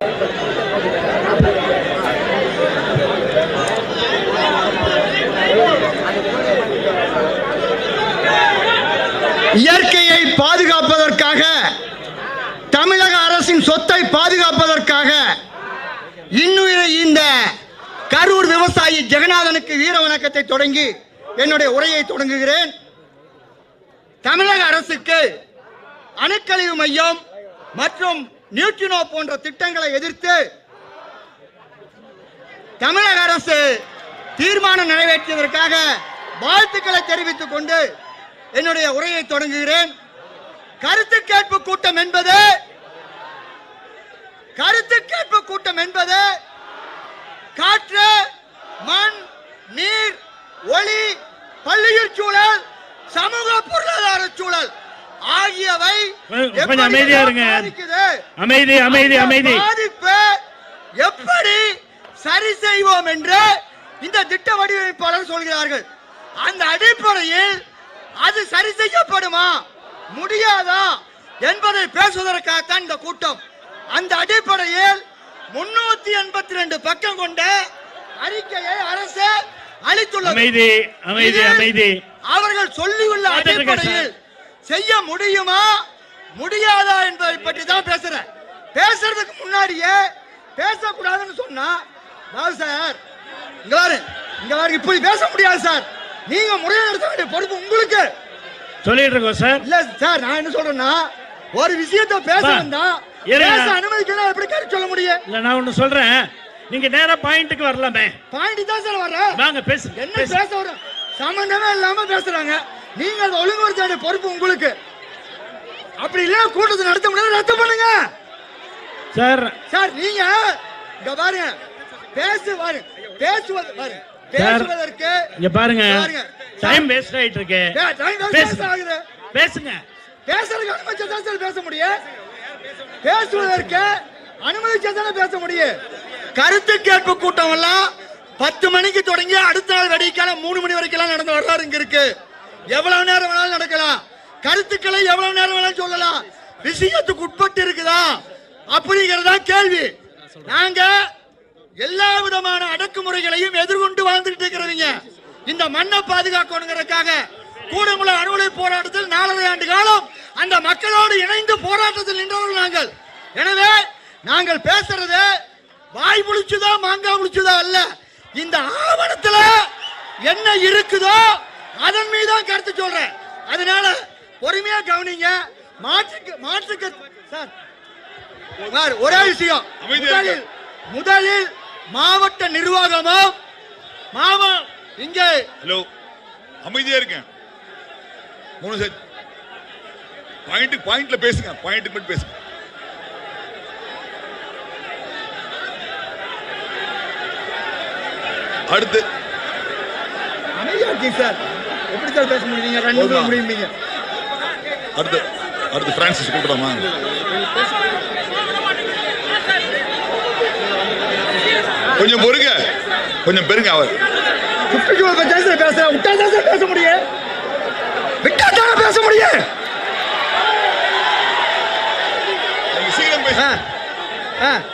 இயற்கையை பாதுகாப்பதற்காக தமிழக அரசின் சொத்தை பாதுகாப்பதற்காக இன்னுயிரை இந்த கரூர் விவசாயி ஜெகநாதனுக்கு வீர வணக்கத்தை தொடங்கி என்னுடைய உரையை தொடங்குகிறேன் தமிழக அரசுக்கு அணுக்கழிவு மையம் மற்றும் நியூட்ரினோ போன்ற திட்டங்களை எதிர்த்து தமிழக அரசு தீர்மானம் நிறைவேற்றியதற்காக வாழ்த்துக்களை தெரிவித்துக் கொண்டு என்னுடைய உரையை தொடங்குகிறேன் கருத்து கேட்பு கூட்டம் என்பது கருத்து கேட்பு கூட்டம் என்பது காற்று மண் நீர் ஒளி பள்ளியில் சூழல் சமூக பொருளாதார சூழல் ஆகியவை கொஞ்சம் எப்படி அமைதியா இருங்க. பாதிக்குது? அமைதி அமைதி அந்த அமைதி பாதிப்பை எப்படி சரி செய்வோம் என்று இந்த திட்ட வடிவமைப்பாளர் சொல்கிறார்கள் அந்த அடிப்படையில் அது சரி செய்யப்படுமா முடியாதா என்பதை பேசுவதற்காகத்தான் இந்த கூட்டம் அந்த அடிப்படையில் முன்னூத்தி எண்பத்தி ரெண்டு பக்கம் கொண்ட அறிக்கையை அரசு அளித்துள்ளது அமைதி அமைதி இதில் அமைதி அவர்கள் சொல்லியுள்ள பார்த்துட்டு இருக்கேன் அடிப்படையில் செய்ய முடியுமா முடியாதா என்பதை பற்றி தான் பேசுறேன் பேசுறதுக்கு முன்னாடியே பேசக்கூடாதுன்னு சொன்னா நான் சார் இங்க பாரு இங்க பாரு இப்படி பேச முடியாது சார் நீங்க முறையை நடத்த வேண்டிய பொறுப்பு உங்களுக்கு சொல்லிட்டு இருக்கோம் சார் இல்ல சார் நான் என்ன சொல்றேன்னா ஒரு விஷயத்த பேச பா, வந்தா இருங்க. பேச அனுமதிக்கலாம் எப்படி கருத்து சொல்ல முடியும் இல்ல நான் ஒண்ணு சொல்றேன் நீங்க நேரா பாயிண்ட்டுக்கு வரலாமே பாயிண்ட் தான் சார் வர்றேன் வாங்க பேசுங்க என்ன பேசுங்க. பேச வர சம்பந்தமே இல்லாம பேசுறாங்க நீங்க அதை ஒழுங்குபடுத்த வேண்டிய பொறுப்பு உங்களுக்கு அப்படி இல்ல கூட்டத்தை நடத்த முடியாது ரத்து பண்ணுங்க சார் சார் நீங்க இங்க பாருங்க பேசு பாருங்க பேசுவது பாருங்க பேசுவதற்கு இங்க பாருங்க பாருங்க. டைம் வேஸ்ட் ஆயிட்டு இருக்கு பே- time waste பேசுங்க. ஆகுது. பேசுங்க பேசுறதுக்கு அனுமதிச்சா தான் சார் பேச முடியும் பேசுவதற்கு அனுமதிச்சா தானே பேச முடியும் கருத்து கேட்பு கூட்டம் எல்லாம் பத்து மணிக்கு தொடங்கி அடுத்த நாள் வெடிக்கால மூணு மணி வரைக்கும் நடந்த வரலாறு இங்க இருக்கு எவ்வளவு நேரம் வேணாலும் நடக்கலாம் கருத்துக்களை எவ்வளவு நேரம் வேணாலும் சொல்லலாம் விஷயத்துக்கு உட்பட்டு இருக்குதா அப்படிங்கறதா கேள்வி நாங்க எல்லா விதமான அடக்குமுறைகளையும் எதிர்கொண்டு வாழ்ந்துட்டு இருக்கிறவங்க இந்த மண்ணை பாதுகாக்கணுங்கிறதுக்காக கூடங்குள அணுகுலை போராட்டத்தில் நாலரை ஆண்டு காலம் அந்த மக்களோடு இணைந்து போராட்டத்தில் நின்றவர்கள் நாங்கள் எனவே நாங்கள் பேசுறது வாய் புளிச்சுதா மாங்காய் புளிச்சுதா அல்ல இந்த ஆவணத்துல என்ன இருக்குதோ அதன் மீது தான் கருத்து சொல்றேன் அதனால பொறுமையா கவனிங்க மாற்றுக்கு மாற்றுக்கு சார் சார், ஒரே விஷயம் அமைதியா இருங்க. முதலில் முதலில் மாவட்ட நிர்வாகமும் மாவ இங்கே ஹலோ அமைதியா இருக்கேன் மூணு செட் பாயிண்ட் பாயிண்ட்ல பேசுங்க பாயிண்ட் மட்டும் பேசுங்க அடுத்து அமைதியா இருக்கீங்க சார் எப்படி சார் பேச முடியுங்க ரெண்டு போதுமா? பேரும் முடியுங்க அடுத்து அடுத்து பிரான்சிஸ் கூப்பிடாமா கொஞ்சம் பொறுங்க கொஞ்சம் பெருங்க அவர் சுற்றுச்சூழல் பத்தி தான் சார் பேசுறேன் விட்டா தான் சார் பேச முடியும் விட்டா தானே பேச முடியும் நீங்க சீக்கிரம் பேச ஆ, ஆ.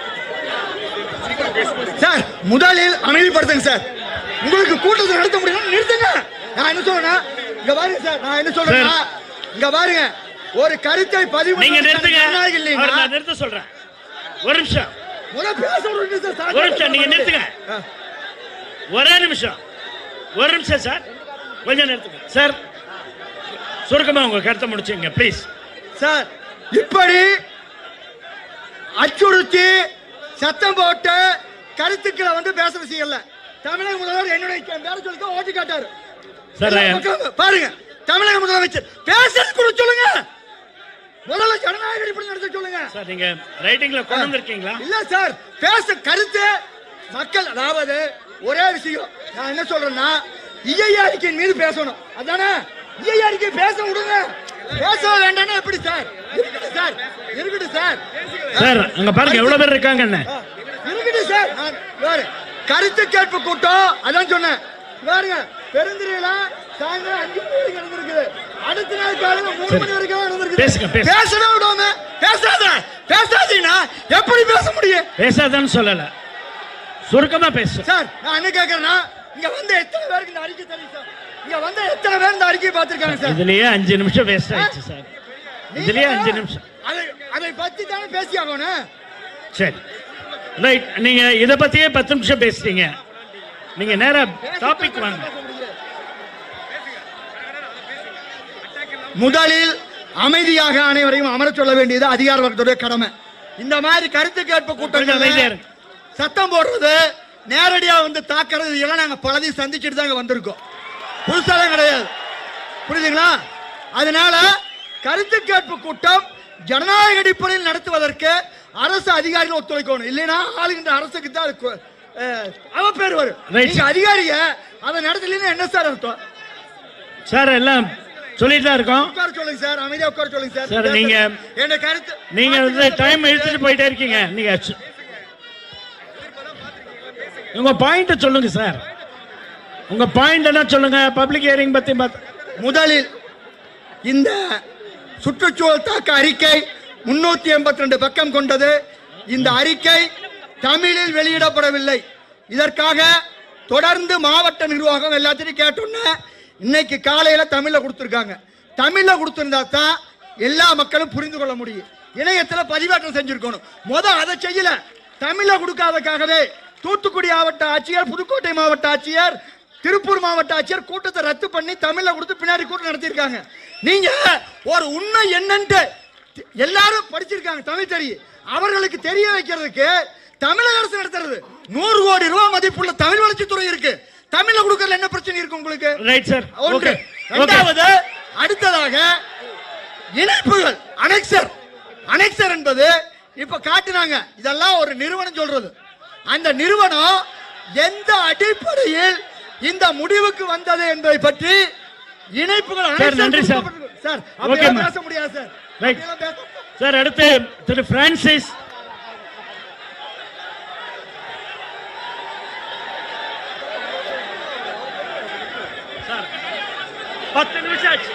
சார் முதலில் அமைதிப்படுத்துங்க சார் உங்களுக்கு கூட்டத்தை நடத்த முடியும் நிறுத்துங்க நான் என்ன சொல்றேன்னா இங்க பாருங்க சார் நான் என்ன சொல்றேன்னா இங்க பாருங்க ஒரு கருத்தை பதிவு நீங்க பண்றது நிறுத்துங்க ஜனநாயகம் அவரை இல்லைங்களா நான் நிறுத்த சொல்றேன் ஒரு நிமிஷம் முத பேச விடுங்க சார் சார். ஒரு நிமிஷம், நீங்க நிறுத்துங்க. ஆ. ஒரே நிமிஷம் ஒரு நிமிஷம் சார் கொஞ்சம் நிறுத்துங்க சார் சுருக்கமா உங்க கருத்தை முடிச்சுங்க ப்ளீஸ் சார் இப்படி அச்சுறுத்தி சத்தம் போட்டு கருத்துக்களை வந்து பேச விஷயம் இல்ல தமிழக முதல்வர் என்னுடைய பேர சொல்லி தான் ஓட்டி காட்டாரு சார் எல்லா மக்களும் பாருங்க தமிழக முதலமைச்சர் பேசுறது கூட சொல்லுங்க முதல்ல ஜனநாயக அடிப்படை நடத்த சொல்லுங்க சார் நீங்க ரைட்டிங்ல கொண்டு வந்திருக்கீங்களா இல்ல சார் பேச கருத்து மக்கள் அதாவது ஒரே விஷயம் நான் என்ன சொல்றேன்னா இஐ அறிக்கையின் மீது பேசணும் அதானே இஐ அறிக்கை பேச விடுங்க பேச வேண்டாம்னா எப்படி சார் இருக்கட்டும் சார் இருக்கட்டும் சார் சார் அங்க பாருங்க எவ்வளவு பேர் இருக்காங்க என்ன ஆ, இருக்கட்டும் சார் நான் பாரு கருத்து கேட்பு கூட்டம் அதான் சொன்னேன் பாருங்க பெருந்திரையில சாயந்தரம் அஞ்சு மணி வரைக்கும் நடந்திருக்குது அடுத்த நாள் காலையில மூணு சரி. மணி வரைக்கும் நடந்திருக்குது பேசுங்க, பேசுங்க. பேசவே விடாம பேசாத பேசாதீங்கன்னா எப்படி பேச முடியும் பேசாதன்னு சொல்லல சுருக்கமா பேசு சார் நான் என்ன கேக்குறேன்னா இங்க வந்து எத்தனை பேருக்கு இந்த அறிக்கை தெரியும் சார் இங்க வந்து எத்தனை பேர் இந்த அறிக்கையை பார்த்திருக்காங்க சார் இதுலயே அஞ்சு நிமிஷம் வேஸ்ட் ஆயிடுச்சு சார் இதுலயே அஞ்சு நிமிஷம் அதை அதை பத்தி தானே பேசி ஆகணும் சரி ரைட் நீங்க இத பத்தியே பத்து நிமிஷம் பேசுறீங்க நீங்க நேரா டாபிக் வாங்க முதலில் அமைதியாக அனைவரையும் அமரச் சொல்ல வேண்டியது அதிகார வர்க்கத்துடைய கடமை இந்த மாதிரி கருத்து கேட்பு கொஞ்சம் அமைதியா கூட்டங்கள் இருங்க. சத்தம் போடுறது நேரடியா வந்து தாக்குறது இதெல்லாம் நாங்க பலதையும் சந்திச்சுட்டு தாங்க வந்திருக்கோம் புதுசாலாம் கிடையாது புரியுதுங்களா அதனால கருத்து கேட்பு கூட்டம் ஜனநாயக அடிப்படையில் நடத்துவதற்கு அரசு அதிகாரிகள் ஒத்துழைக்கணும் இல்லைன்னா ஆளுகின்ற அரசுக்கு தான் அது கு- அஹ், அவப்பேர் வரும் Right, நீங்க sir. அதிகாரிய அதை நடத்தலைன்னா என்ன சார் அர்த்தம் சார் எல்லாம் சொல்லிட்டு தான் இருக்கோம் உட்கார சொல்லுங்க சார் அமைதியா உட்கார சொல்லுங்க சார் சார், நீங்க- என்ன கருத்து நீங்க வந்து டைம் எடுத்துட்டு போயிட்டே இருக்கீங்க நீங்க சு- உங்க பாயிண்ட் சொல்லுங்க சார் உங்க பாயிண்ட் என்ன சொல்லுங்க பப்ளிக் ஹியரிங் பத்தி பாத்து- முதலில் இந்த சுற்றுச்சூழல் தாக்க அறிக்கை முன்னூத்தி எண்பத்தி ரெண்டு பக்கம் கொண்டது இந்த அறிக்கை தமிழில் வெளியிடப்படவில்லை இதற்காக தொடர்ந்து மாவட்ட நிர்வாகம் எல்லாத்தையும் கேட்டோன்னே இன்னைக்கு காலையில தமிழ்ல கொடுத்துருக்காங்க தமிழ்ல கொடுத்திருந்தா தான் எல்லா மக்களும் புரிந்து கொள்ள முடியும் இணையத்துல பதிவேற்றம் செஞ்சிருக்கணும் முத அதை செய்யல தமிழ்ல கொடுக்காதக்காகவே தூத்துக்குடி மாவட்ட ஆட்சியர் புதுக்கோட்டை மாவட்ட ஆட்சியர் திருப்பூர் மாவட்ட ஆட்சியர் கூட்டத்தை ரத்து பண்ணி தமிழ்ல கொடுத்து பின்னாடி கூட்டம் நடத்தியிருக்காங்க நீங்க ஒரு உண்மை என்னன்ட்டு எல்லாரும் படிச்சிருக்காங்க தமிழ் தெரியும் அவர்களுக்கு தெரிய வைக்கிறதுக்கு தமிழக அரசு நடத்துறது நூறு கோடி ரூபாய் மதிப்புள்ள தமிழ் வளர்ச்சித்துறை இருக்கு தமிழ்ல கொடுக்கறதுல என்ன பிரச்சனை இருக்கு உங்களுக்கு ரைட் சார் ஒன்று ஓகே இரண்டாவது அடுத்ததாக இணைப்புகள் அனெக்சர் அனெக்சர் என்பது இப்ப காட்டுனாங்க இதெல்லாம் ஒரு நிறுவனம் சொல்றது அந்த நிறுவனம் எந்த அடிப்படையில் இந்த முடிவுக்கு வந்தது என்பதை பற்றி இணைப்புகள் annexer நன்றி சார். கொடுக்கப்பட்டிருக்கு. சார் Okay, அப்படியெல்லாம் ma'am. பேச முடியாது சார் Right. அப்படியெல்லாம் பேச- சார் அடுத்து திரு பிரான்சிஸ் சார், பத்து நிமிஷம் ஆச்சு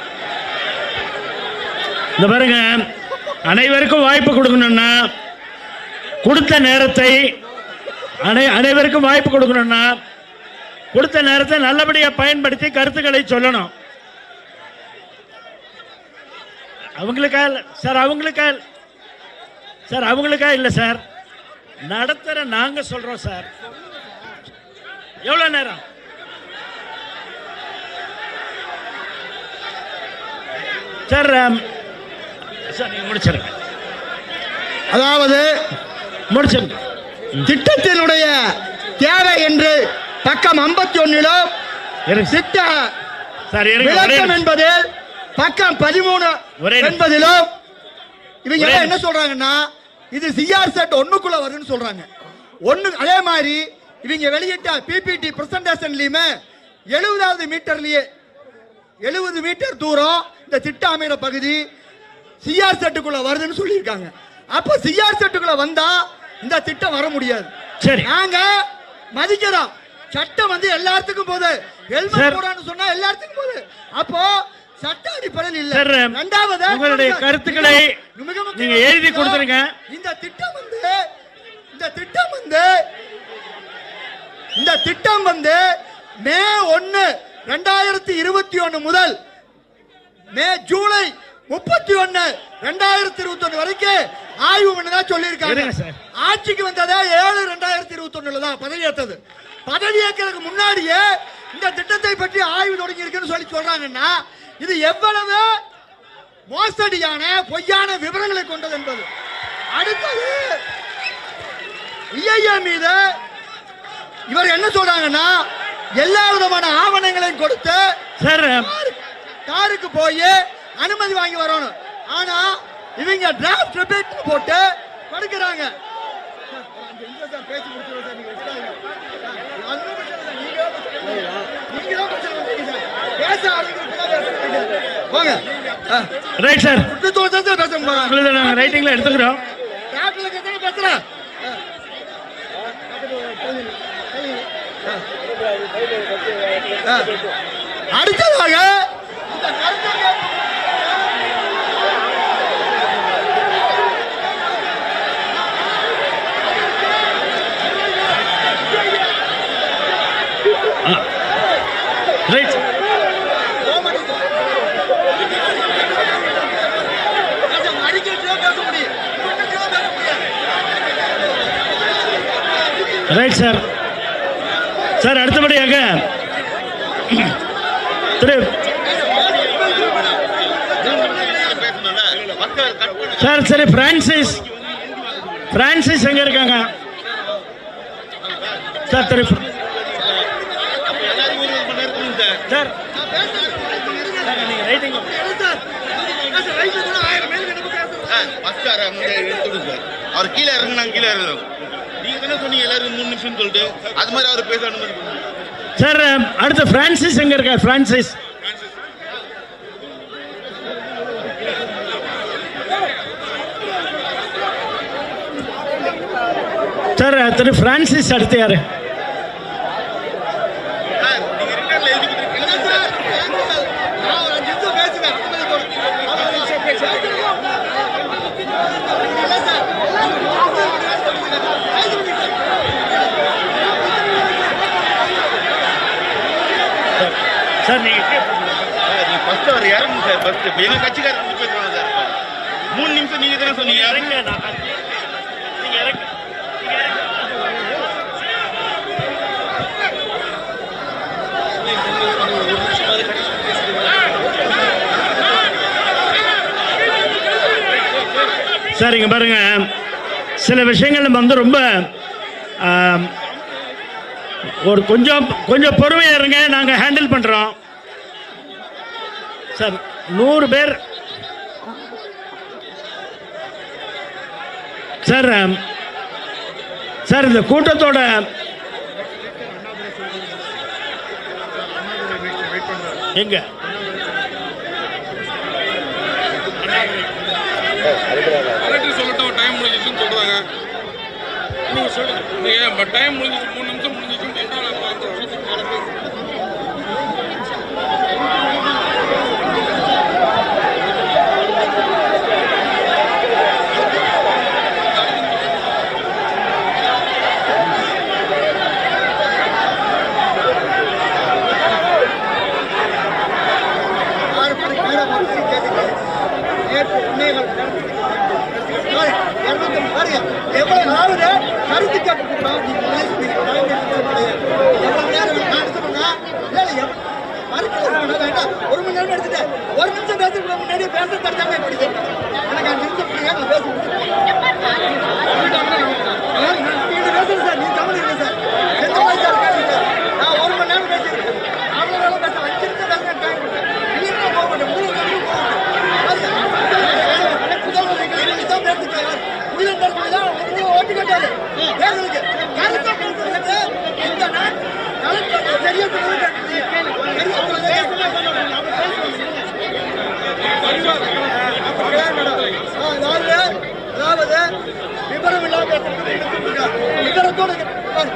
இந்த பாருங்க அனைவருக்கும் வாய்ப்பு கொடுக்கணும்னா கொடுத்த நேரத்தை அனை அனைவருக்கும் வாய்ப்பு கொடுக்கணும்னா கொடுத்த நேரத்தை நல்லபடியாக பயன்படுத்தி கருத்துக்களை சொல்லணும் அவங்களுக்கா இல்ல சார் அவங்களுக்கா இல்ல. சார் அவங்களுக்கா இல்லை சார் நடத்துற நாங்க சொல்றோம் சார் எவ்வளவு நேரம் சார் ஆம், சார் நீங்க முடிச்சிருங்க அதாவது முடிச்சிருங்க திட்டத்தினுடைய தேவை என்று பக்கம் ஐம்பத்தி ஒன்னிலும் இருங்க சார். திட்ட சார் இருங்க ஒரே விளக்கம் நிமிஷம். என்பதில் பக்கம் பதிமூணு ஒரே நிமிஷம். என்பதிலும் இவங்க ஒரே எல்லாம் என்ன நிமிஷம். சொல்றாங்கன்னா இது சிஆர் செட் ஒண்ணுக்குள்ள வருதுன்னு சொல்றாங்க ஒண்ணு அதே மாதிரி இவங்க வெளியிட்ட பிபிடி பிரசன்டேஷன்லயுமே எழுபதாவது மீட்டர்லயே எழுபது மீட்டர் தூரம் இந்த திட்ட அமைகிற பகுதி சிஆர் செட்டுக்குள்ள வருதுன்னு சொல்லியிருக்காங்க அப்ப சிஆர் செட்டுக்குள்ள வந்தா இந்த திட்டம் வர முடியாது சரி நாங்க மதிக்கிறோம் சட்டம் வந்து எல்லாத்துக்கும் போது சார். ஹெல்மெட் போடான்னு சொன்னா எல்லாத்துக்கும் போது அப்போ சட்ட அடிப்படையில் இல்ல சார், ரெண்டாவது உங்களுடைய கருத்துக்களை மிக முக்கியமான நீங்க எழுதி விஷயம், கொடுத்துருங்க. இந்த திட்டம் வந்து இந்த திட்டம் வந்து இந்த திட்டம் வந்து மே ஒன்னு ரெண்டாயிரத்தி இருபத்தி ஒன்னு முதல் மே ஜூலை முப்பத்தி ஒன்னு ரெண்டாயிரத்தி இருபத்தி ஒன்னு வரைக்கும் ஆய்வு பண்ணதா சொல்லியிருக்காங்க இருங்க சார். ஆட்சிக்கு வந்ததே ஏழு ரெண்டாயிரத்தி இருபத்தி ஒண்ணுல தான் பதவி ஏத்தது பதவி ஏற்கிறதுக்கு முன்னாடியே இந்த திட்டத்தை பற்றி ஆய்வு தொடங்கி இருக்குன்னு சொல்லி சொல்றாங்கன்னா இது எவ்வளவு மோசடியான பொய்யான விவரங்களை கொண்டது என்பது அடுத்தது ஐயா மீது இவர் என்ன சொல்றாங்கன்னா எல்லா விதமான ஆவணங்களையும் கொடுத்து சார் காரு- காருக்கு போய் அனுமதி வாங்கி வரணும் ஆனா இவங்க டிராஃப்ட் ரிப்பேட் போட்டு படுக்கிறாங்க சார், அந்த இந்த சார் பேசி முடிச்சிடுவோம் சார், நீங்க வச்சுக்காதீங்க. சார், ஒண்ணும் பிரச்சனை இல்லை, நீங்க தான் பிரச்சனை இல்லை. நீங்க தான் பிரச்சனை பண்றீங்க சார். பேச ஆரம்பிக்கிறதுக்கு தான் பேச மாட்டீங்க. போங்க ஆ, ரைட் சார் சுற்றுச்சூழல் தான் பேச போறாங்க உங்களுது நாங்கள் ரைட்டிங்கில் எடுத்துக்கிறோம் டிராஃப்ட்ல கேட்டாலும் பேசுறேன் ஆ. ஆ. அடுத்ததாக இந்த கருத்து கேட்பு- ரைட் போக மாட்டேங்குது. ராஜா, அடிக்கிறதுல பேச முடியும் அடிக்கிறதுல பேச முடியாது ரைட் சார் சார் அடுத்தபடியாக திரு சார் சரி பிரான்சிஸ் பிரான்சிஸ் எங்க இருக்காங்க சார் திரு சார் சார், நீங்க ரைட்டிங் அவர் கீழே இறங்குனாங்க கீழே இறங்கணும் நீங்க தானே சொன்னீங்க எல்லாரும் மூணு நிமிஷம் சொல்லிட்டு அது மாதிரி அவர் பேச அனுமதி கொடுங்க. சார் அடுத்து பிரான்சிஸ் எங்க இருக்கார் பிரான்சிஸ் சார் திரு பிரான்சிஸ் அடுத்து யாரு சார், நீங்க ரிட்டர்ன்ல எழுதி கொடுத்துருக்கீங்க சார் நீங்க சார், நீங்க ஃபர்ஸ்ட் அவர் இறங்குங்க சார் ஃபர்ஸ்ட் இப்போ எங்க கட்சிக்காரர் வந்து பேசுறாங்க சார் மூணு நிமிஷம் நீங்க தானே சொன்னீங்க இறங்க நான் நீங்க இறங்க சார் இங்க பாருங்க சில விஷயங்கள் நம்ம வந்து ரொம்ப ஆம், ஒரு கொஞ்சம் கொஞ்சம் பொறுமையா இருங்க நாங்க ஹேண்டில் பண்றோம் சார் நூறு பேர் சார் ஆம், சார் இந்த கூட்டத்தோட எங்க கலெக்டர் சொல்லட்டும் டைம் முடிஞ்சிச்சுன்னு சொல்றாங்க நீங்க சொல்லுங்க நீங்க டைம் முடிஞ்சிச்சு மூணு நிமிஷம் முடிஞ்சிச்சுன்னு சொல்றாங்க ஆறு மணிக்கு மேல வந்து கேட்டுங்க. நேற்று உண்மைகள் ஏய், இருநூத்தி பாருங்க, எவ்வளவு நாளுங்க கருத்து கேட்க கூடாது. நீங்க முதல்ல சொன்னீங்க, time எடுத்துக்க முடியாது. எவ்வளவு நேரம் நான் எடுத்துக்கணுங்க? இல்ல, இல்ல, எவ்வ- மறுக்கல, வேண்டாம், வேண்டாம். ஒரு மணி நேரம் எடுத்துட்டேன். ஒரு நிமிஷம் பேசுறதுக்கு முன்னாடியே பேச தெரிஞ்சாங்க இப்படி கேட்கணும். எனக்கு அஞ்சு நிமிஷம் கொடுங்க, நான் பேச முடியும். நீங்க பேசுங்க சார், நீங்க தமிழ் இல்லை சார். எந்த மாதிரி சார் பேசுங்க? நான் ஒரு மணி நேரம் பேசியிருக்கேன். அவ்வளவு நேரம் பேச அஞ்சு நிமிஷம் பேசுங்க டைம் கொடுத்தேன். நீங்க என்ன போக மாட்டேன், மூணு நிமிஷம் போக மாட்டேன். பாருங்க, புதல்வர் எங்க வீட்டுக்கு தான் பேசிருக்காரு. உள்ள பேசுறதுதான் உங்களுக்கு ஓட்டு கேட்டாரு. பேசுறதுக்கு. கருத்தை பேசுறதுக்கு இந்த நாள் கலெக்டருக்கு சரியா சொல்லுங்க கேட்டீங்க. சரியா சொல்லுங்க கேட்டீங்க. அதாவது அதாவது விவரம் இல்லாம பேசுறது விவரத்தோட பாருங்க.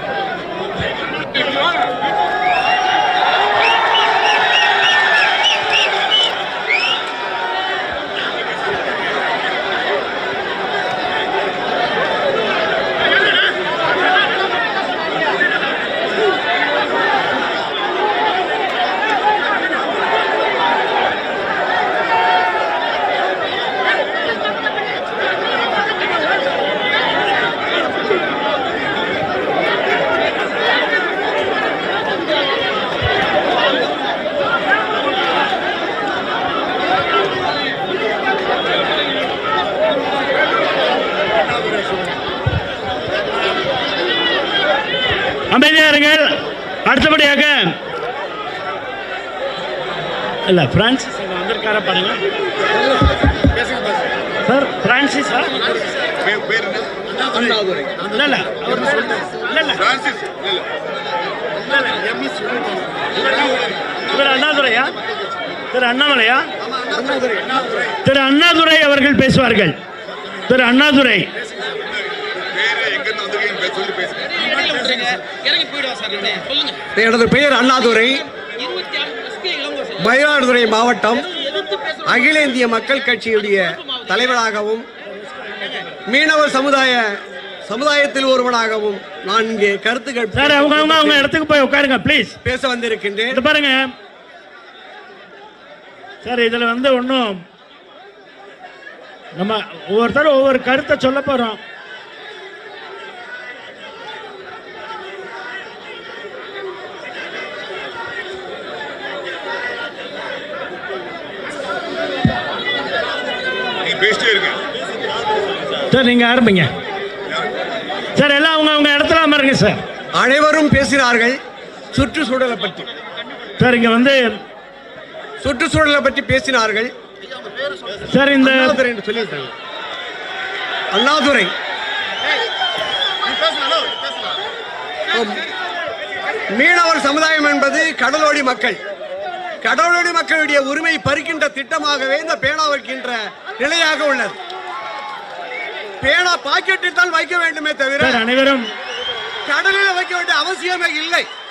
அமைதியா இருங்கள் அடுத்தபடியாக இல்ல பிரான்சிஸ் இங்க வந்திருக்காரா பாருங்க சார் பிரான்சிஸா பேர் பேர் என்ன இல்ல இல்ல அவர் இல்ல இல்ல பிரான்சிஸ் இல்ல திரு அண்ணாதுரையா திரு அண்ணாமலையா திரு அண்ணாதுரை அவர்கள் பேசுவார்கள் திரு அண்ணாதுரை பேரு எங்க இருந்து வந்திருக்கீங்க பேர் சொல்லி பேசுங்க இறங்கி போயிடுவா சார் சொல்லுங்க எனது பெயர் அண்ணாதுரை இருபத்தி ஆறு வருஷத்துக்கு இளங்கோ சார் மயிலாடுதுறை மாவட்டம் அகில இந்திய மக்கள் கட்சியுடைய தலைவராகவும் மீனவர் சமுதாய சமுதாயத்தில் ஒருவனாகவும் நான் இங்கே கருத்துக்கள் சார் அவங்க அவங்க அவங்க இடத்துக்கு போய் உட்காருங்க ப்ளீஸ் பேச வந்திருக்கின்றேன் இது பாருங்க சார் இதுல வந்து ஒன்றும் நம்ம ஒவ்வொருத்தரும் ஒவ்வொரு கருத்தை சொல்ல போறோம் நீங்க பேசிட்டே இருங்க சார் நீங்க ஆரம்பிங்க சார் எல்லாம் அவங்க அவங்க இடத்துல அமருங்க சார் அனைவரும் பேசினார்கள் சுற்றுச்சூழலை பற்றி சார் இங்க வந்து சுற்றுச்சூழலை பற்றி பேசினார்கள் சார் இந்த அண்ணாதுரை என்று சொல்லிவிட்டாங்க அண்ணாதுரை மீனவர் சமுதாயம் என்பது கடலோடி மக்கள் கடலோடி மக்களுடைய உரிமை பறிக்கின்ற திட்டமாகவே இந்த பேனா வைக்கின்ற நிலையாக உள்ளது பேனா பாக்கெட்டில் தான் வைக்க வேண்டுமே தவிர சார் அனைவரும் கடலில் வைக்க வேண்டிய அவசியமே இல்லை